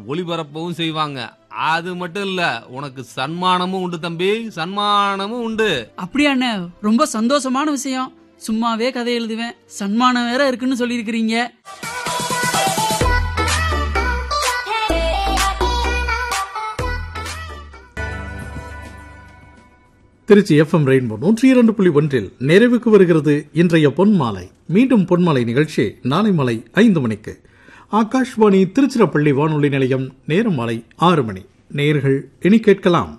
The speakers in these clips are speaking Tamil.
ஒளிபரப்பவும் செய்வாங்க அது மட்டும் இல்ல உனக்கு சன்மானமும் உண்டு தம்பி சன்மானமும் உண்டு அப்படியா அண்ணே ரொம்ப சந்தோஷமான விஷயம் சும்மாவே கதை எழுதுவேன் சன்மானம் வேற இருக்குன்னு சொல்லியிருக்கிறீங்க திருச்சி எஃப்எம் ரெயின்போ நூற்றி இரண்டு புள்ளி ஒன்றில் நிறைவுக்கு வருகிறது இன்றைய பொன்மாலை மீண்டும் பொன்மாலை நிகழ்ச்சி நாளை மாலை ஐந்து மணிக்கு ஆகாஷ்வாணி திருச்சிராப்பள்ளி வானொலி நிலையம் நேரம் மாலை ஆறு மணி நேர்கள் இனி கேட்கலாம்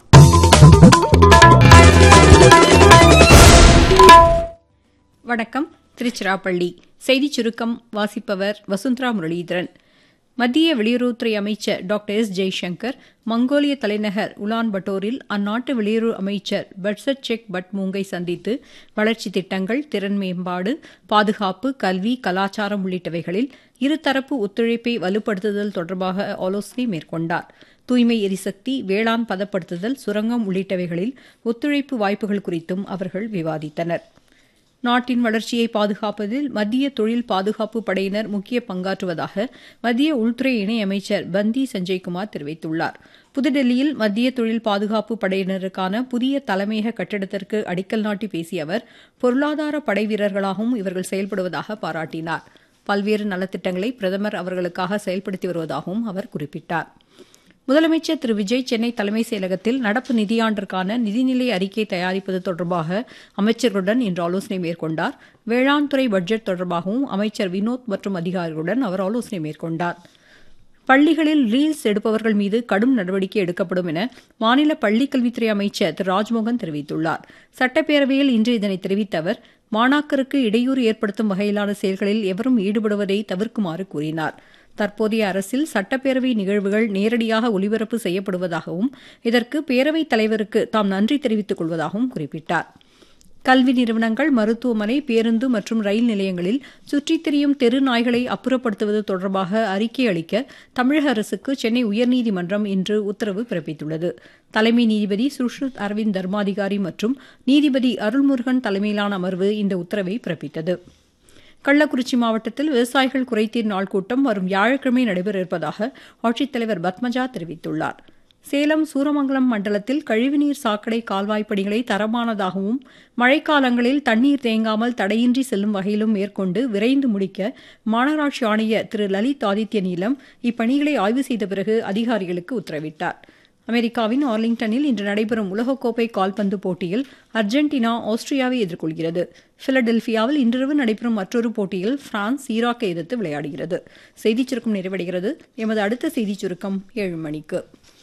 வணக்கம் திருச்சிராப்பள்ளி செய்திச் சுருக்கம் வாசிப்பவர் வசுந்தரா முரளிதரன் மத்திய வெளியுறவுத்துறை அமைச்சர் டாக்டர் எஸ் ஜெய்சங்கர் மங்கோலிய தலைநகர் உலான் பட்டோரில் அந்நாட்டு வெளியுறவு அமைச்சர் பட்சட் செக் பட்மூங்கை சந்தித்து வளர்ச்சி திட்டங்கள் திறன் மேம்பாடு பாதுகாப்பு கல்வி கலாச்சாரம் உள்ளிட்டவைகளில் இருதரப்பு ஒத்துழைப்பை வலுப்படுத்துதல் தொடர்பாக ஆலோசனை மேற்கொண்டார் தூய்மை எரிசக்தி வேளாண் பதப்படுத்துதல் சுரங்கம் உள்ளிட்டவைகளில் ஒத்துழைப்பு வாய்ப்புகள் குறித்தும் அவர்கள் விவாதித்தனர் நாட்டின் வளர்ச்சியை பாதுகாப்பதில் மத்திய தொழில் பாதுகாப்பு படையினர் முக்கிய பங்காற்றுவதாக மத்திய உள்துறை இணையமைச்சர் பந்தி சஞ்சய்குமார் தெரிவித்துள்ளார் புதுடெல்லியில் மத்திய தொழில் பாதுகாப்பு படையினருக்கான புதிய தலைமையக கட்டிடத்திற்கு அடிக்கல் நாட்டி பேசிய அவர் பொருளாதார படை வீரர்களாகவும் இவர்கள் செயல்படுவதாக பாராட்டினார் பல்வேறு நலத்திட்டங்களை பிரதமர் அவர்களுக்காக செயல்படுத்தி வருவதாகவும் அவர் குறிப்பிட்டார் முதலமைச்சர் திரு விஜய் சென்னை தலைமைச் செயலகத்தில் நடப்பு நிதியாண்டிற்கான நிதிநிலை அறிக்கை தயாரிப்பது தொடர்பாக அமைச்சர்களுடன் இன்று ஆலோசனை மேற்கொண்டார் வேளாண் துறை பட்ஜெட் தொடர்பாகவும் அமைச்சர் வினோத் மற்றும் அதிகாரிகளுடன் அவர் ஆலோசனை மேற்கொண்டார் பள்ளிகளில் ரீல்ஸ் எடுப்பவர்கள் மீது கடும் நடவடிக்கை எடுக்கப்படும் என மாநில பள்ளிக்கல்வித்துறை அமைச்சர் திரு ராஜ்மோகன் தெரிவித்துள்ளார் சட்டப்பேரவையில் இன்று இதனை தெரிவித்த அவர் மாணாக்கருக்கு இடையூறு ஏற்படுத்தும் வகையிலான செயல்களில் எவரும் ஈடுபடுவதை தவிர்க்குமாறு கூறினார் தற்போதைய அரசில் சட்டப்பேரவை நிகழ்வுகள் நேரடியாக ஒலிபரப்பு செய்யப்படுவதாகவும் இதற்கு பேரவைத் தலைவருக்கு தாம் நன்றி தெரிவித்துக் கொள்வதாகவும் குறிப்பிட்டார் கல்வி நிறுவனங்கள் மருத்துவமனை பேருந்து மற்றும் ரயில் நிலையங்களில் சுற்றித் திரியும் தெரு நாய்களை அப்புறப்படுத்துவது தொடர்பாக அறிக்கை அளிக்க தமிழக அரசுக்கு சென்னை உயர்நீதிமன்றம் இன்று உத்தரவு பிறப்பித்துள்ளது தலைமை நீதிபதி சுஷ்ருத் அரவிந்த் தர்மாதிகாரி மற்றும் நீதிபதி அருள்முருகன் தலைமையிலான அமர்வு இந்த உத்தரவை பிறப்பித்தது கள்ளக்குறிச்சி மாவட்டத்தில் விவசாயிகள் குறைதீர் நாள் கூட்டம் வரும் வியாழக்கிழமை நடைபெற இருப்பதாக ஆட்சித்தலைவர் பத்மஜா தெரிவித்துள்ளார் சேலம் சூரமங்கலம் மண்டலத்தில் கழிவுநீர் சாக்கடை கால்வாய் பணிகளை தரமானதாகவும் மழைக்காலங்களில் தண்ணீர் தேங்காமல் தடையின்றி செல்லும் வகையிலும் மேற்கொண்டு விரைந்து முடிக்க மாநகராட்சி ஆணையர் திரு லலித் ஆதித்ய நீலம் இப்பணிகளை ஆய்வு செய்த பிறகு அதிகாரிகளுக்கு உத்தரவிட்டார் அமெரிக்காவின் ஆர்லிங்டனில் இன்று நடைபெறும் உலகக்கோப்பை கால்பந்து போட்டியில் அர்ஜென்டினா ஆஸ்திரியாவை எதிர்கொள்கிறது பிலடெல்பியாவில் இன்றிரவு நடைபெறும் மற்றொரு போட்டியில் பிரான்ஸ் ஈராக்கை எதிர்த்து விளையாடுகிறது செய்திச் சுருக்கம் நிறைவடைகிறது எமது அடுத்த செய்திச் சுருக்கம் ஏழு மணிக்கு